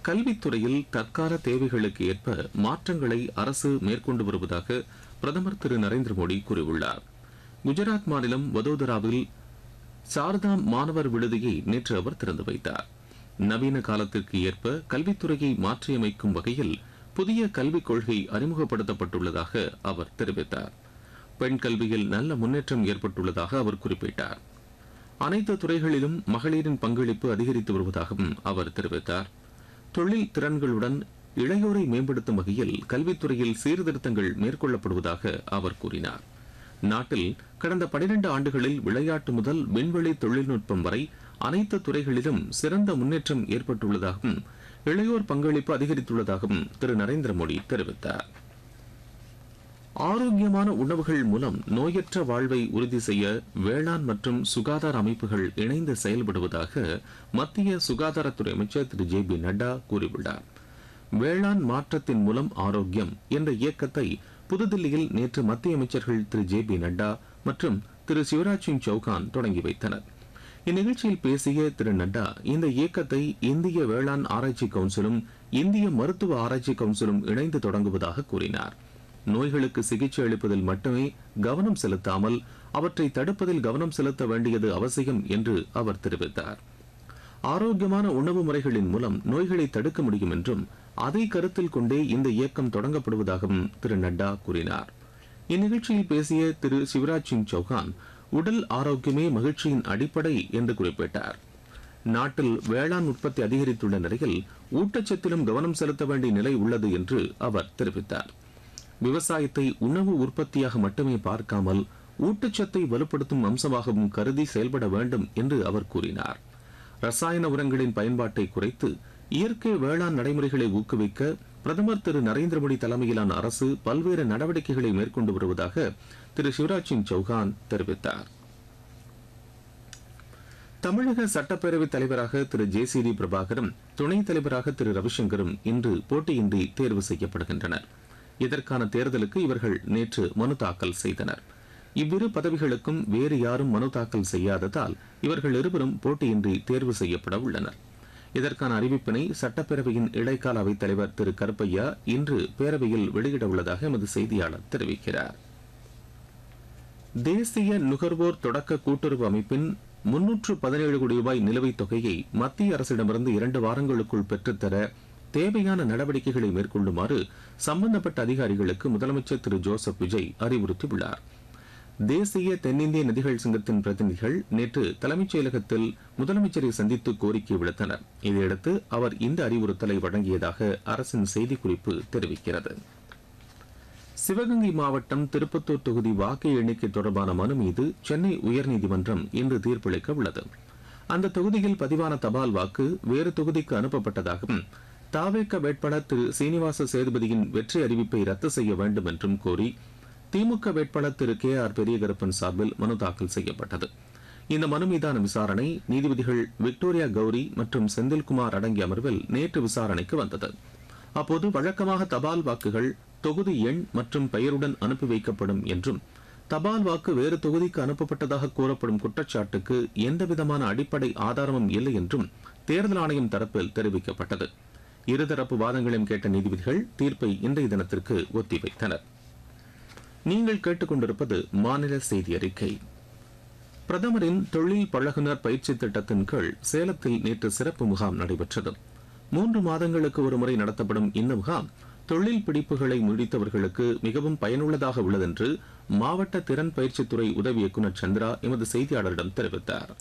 கல்வித்துறையில் தற்கால தேவைகளுக்கு ஏற்ப மாற்றங்களை அரசு மேற்கொண்டு வருவதாக பிரதமர் திரு நரேந்திர மோடி கூறியுள்ளார் குஜராத் மாநிலம் வதோதராவில் சாரதாம் மாணவர் விடுதியை நேற்று அவர் திறந்து வைத்தார் நவீன காலத்திற்கு ஏற்ப கல்வித்துறையை மாற்றியமைக்கும் வகையில் புதிய கல்விக் கொள்கை அறிமுகப்படுத்தப்பட்டுள்ளதாக அவர் தெரிவித்தார் பெண் கல்வியில் நல்ல முன்னேற்றம் ஏற்பட்டுள்ளதாக அவர் குறிப்பிட்டார் அனைத்து துறைகளிலும் மகளிரின் பங்களிப்பு அதிகரித்து வருவதாகவும் அவர் தெரிவித்தார் தொழில் திறன்களுடன் இளையோரை மேம்படுத்தும் வகையில் கல்வித்துறையில் சீர்திருத்தங்கள் மேற்கொள்ளப்படுவதாக அவர் கூறினார் நாட்டில் கடந்த 12 ஆண்டுகளில் விளையாட்டு முதல் விண்வெளி தொழில்நுட்பம் வரை அனைத்து துறைகளிலும் சிறந்த முன்னேற்றம் ஏற்பட்டுள்ளதாகவும் இளையோர் பங்களிப்பு அதிகரித்துள்ளதாகவும் திரு நரேந்திர மோடி தெரிவித்தார் ஆரோக்கியமான உணவுகள் மூலம் நோயற்ற வாழ்வை உறுதி செய்ய வேளாண் மற்றும் சுகாதார அமைப்புகள் இணைந்து செயல்படுவதாக மத்திய சுகாதாரத்துறை அமைச்சர் திரு ஜே பி நட்டா கூறியுள்ளார் வேளாண் மாற்றத்தின் மூலம் ஆரோக்கியம் என்ற இயக்கத்தை புதுதில்லியில் நேற்று மத்திய அமைச்சர்கள் திரு ஜே பி நட்டா மற்றும் திரு சிவராஜ் சிங் சௌகான் தொடங்கி வைத்தனர் இந்நிகழ்ச்சியில் பேசிய திரு நட்டா இந்த இயக்கத்தை இந்திய வேளாண் ஆராய்ச்சி கவுன்சிலும் இந்திய மருத்துவ ஆராய்ச்சி கவுன்சிலும் இணைந்து தொடங்குவதாக கூறினார் நோய்களுக்கு சிகிச்சை அளிப்பதில் மட்டுமே கவனம் செலுத்தாமல் அவற்றை தடுப்பதில் கவனம் செலுத்த வேண்டியது அவசியம் என்று அவர் தெரிவித்தார் ஆரோக்கியமான உணவு முறைகளின் மூலம் நோய்களை தடுக்க முடியும் என்றும் அதை கருத்தில் கொண்டே இந்த இயக்கம் தொடங்கப்படுவதாகவும் திரு நட்டா கூறினார் இந்நிகழ்ச்சியில் பேசிய திரு சிவராஜ் சிங் சௌகான் உடல் ஆரோக்கியமே மகிழ்ச்சியின் அடிப்படை என்று குறிப்பிட்டார் நாட்டில் வேளாண் உற்பத்தி அதிகரித்துள்ள நிலையில் ஊட்டச்சத்திலும் கவனம் செலுத்த வேண்டிய நிலை உள்ளது என்று அவர் தெரிவித்தார் விவசாயத்தை உணவு உற்பத்தியாக மட்டுமே பார்க்காமல் ஊட்டச்சத்தை வலுப்படுத்தும் அம்சமாகவும் கருதி செயல்பட வேண்டும் என்று அவர் கூறினார் ரசாயன உரங்களின் பயன்பாட்டை குறைத்து இயற்கை வேளாண் நடைமுறைகளை ஊக்குவிக்க பிரதமர் திரு நரேந்திர மோடி தலைமையிலான அரசு பல்வேறு நடவடிக்கைகளை மேற்கொண்டு வருவதாக திரு சிவராஜ் சிங் சௌகான் தெரிவித்தார் தமிழக சட்டப்பேரவைத் தலைவராக திரு ஜே சி டி பிரபாகரும் துணைத் தலைவராக திரு ரவிசங்கரும் இன்று போட்டியின்றி தேர்வு செய்யப்படுகின்றனர் இதற்கான தேர்தலுக்கு இவர்கள் நேற்று மனு தாக்கல் செய்தனர் இவ்விரு பதவிகளுக்கும் வேறு யாரும் மனு தாக்கல் செய்யாததால் இவர்கள் இருவரும் போட்டியின்றி தேர்வு செய்யப்பட உள்ளனர் இதற்கான அறிவிப்பினை சட்டப்பேரவையின் இடைக்கால அவைத் தலைவர் திரு கருப்பையா இன்று பேரவையில் வெளியிட உள்ளதாக எமது செய்தியாளர் தெரிவிக்கிறார் தேசிய நுகர்வோர் தொடக்க கூட்டுறவு அமைப்பின் முன்னூற்று பதினேழு கோடி ரூபாய் நிலுவைத் தொகையை மத்திய அரசிடமிருந்து இரண்டு வாரங்களுக்குள் பெற்றுத்தர தேவையான நடவடிக்கைகளை மேற்கொள்ளுமாறு சம்பந்தப்பட்ட அதிகாரிகளுக்கு முதலமைச்சர் திரு ஜோசப் விஜய் அறிவுறுத்தியுள்ளார் தேசிய தென்னிந்திய நதிகள் சங்கத்தின் பிரதிநிதிகள் நேற்று தலைமைச் செயலகத்தில் முதலமைச்சரை சந்தித்து கோரிக்கை விடுத்தனர் இதையடுத்து அவர் இந்த அறிவுறுத்தலை வழங்கியதாக அரசின் செய்திக்குறிப்பு தெரிவிக்கிறது சிவகங்கை மாவட்டம் திருப்பத்தூர் தொகுதி வாக்கு எண்ணிக்கை தொடர்பான மனு மீது சென்னை உயர்நீதிமன்றம் இன்று தீர்ப்பளிக்க உள்ளது அந்த தொகுதியில் பதிவான தபால் வாக்கு வேறு தொகுதிக்கு அனுப்பப்பட்டதாகவும் தாவேக்க வேட்பாளர் திரு சீனிவாச சேதுபதியின் வெற்றி அறிவிப்பை ரத்து செய்ய வேண்டும் என்றும் கோரி திமுக வேட்பாளர் திரு கே ஆர் பெரியகருப்பன் சார்பில் மனு தாக்கல் செய்யப்பட்டது இந்த மனு மீதான விசாரணை நீதிபதிகள் விக்டோரியா கௌரி மற்றும் செந்தில்குமார் அடங்கிய அமர்வில் நேற்று விசாரணைக்கு வந்தது அப்போது வழக்கமாக தபால் வாக்குகள் தொகுதி எண் மற்றும் பெயருடன் அனுப்பி வைக்கப்படும் என்றும் தபால் வாக்கு வேறு தொகுதிக்கு அனுப்பப்பட்டதாக கூறப்படும் குற்றச்சாட்டுக்கு எந்தவிதமான அடிப்படை ஆதாரமும் இல்லை என்றும் தேர்தல் ஆணையம் தரப்பில் தெரிவிக்கப்பட்டது இருதரப்பு வாதங்களையும் கேட்ட நீதிபதிகள் தீர்ப்பை இன்றைய தினத்திற்கு ஒத்திவைத்தனர் நீங்கள் கேட்டுக்கொண்டிருப்பது மாநில செய்தி அறிக்கை பிரதமரின் தொழில் பழகுனர் பயிற்சி திட்டத்தின் கீழ் சேலத்தில் நேற்று சிறப்பு முகாம் நடைபெற்றது மூன்று மாதங்களுக்கு ஒரு முறை நடத்தப்படும் இந்த முகாம் தொழில் பிடிப்புகளை முடித்தவர்களுக்கு மிகவும் பயனுள்ளதாக உள்ளதென்று மாவட்ட திறன் பயிற்சித்துறை உதவி இயக்குநர் சந்திரா எமது செய்தியாளரிடம் தெரிவித்தார்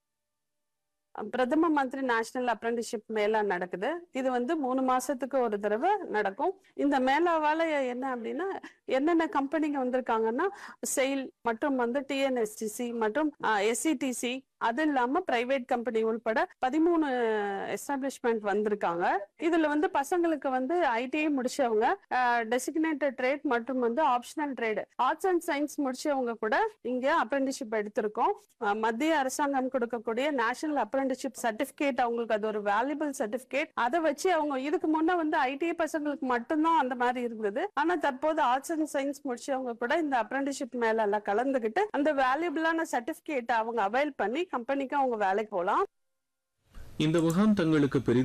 பிரதம மந்திரி நேஷனல் அப்ரண்டிஸ்ஷிப் மேளா நடக்குது இது வந்து மூணு மாசத்துக்கு ஒரு தடவை நடக்கும் இந்த மேளாவால என்ன அப்படின்னா என்னென்ன கம்பெனிங்க வந்திருக்காங்கன்னா செயில் மற்றும் வந்து டிஎன்எஸ்டிசி மற்றும் எஸ்சிடிசி அது இல்லாம பிரைவேட் கம்பெனி உள்பட பதிமூணு எஸ்டாப்ளிஷ்மெண்ட் வந்திருக்காங்க இதுல வந்து பசங்களுக்கு வந்து ஐடிஐ முடிச்சவங்க டெசிக்னேட்டட் ட்ரேட் மற்றும் வந்து optional trade arts and science முடிச்சவங்க கூட இங்க அப்ரெண்டிஷிப் எடுத்திருக்கோம் மத்திய அரசாங்கம் கொடுக்கக்கூடிய நேஷனல் அப்ரெண்டிஷிப் சர்டிபிகேட் அவங்களுக்கு அது ஒரு வேல்யூபிள் சர்டிபிகேட் அதை வச்சு அவங்க இதுக்கு முன்ன வந்து ஐடிஐ பசங்களுக்கு மட்டும்தான் அந்த மாதிரி இருந்தது ஆனா தற்போது ஆர்ட்ஸ் அண்ட் சயின்ஸ் முடிச்சவங்க கூட இந்த அப்ரெண்டிஷிப் மேல எல்லாம் கலந்துகிட்டு அந்த வேல்யூபிளான சர்டிபிகேட் அவங்க அவைல் பண்ணி கம்பெனிக்கு அவங்க வேலைக்கு போகலாம் இந்த முகாம் தங்களுக்கு பெரிதும்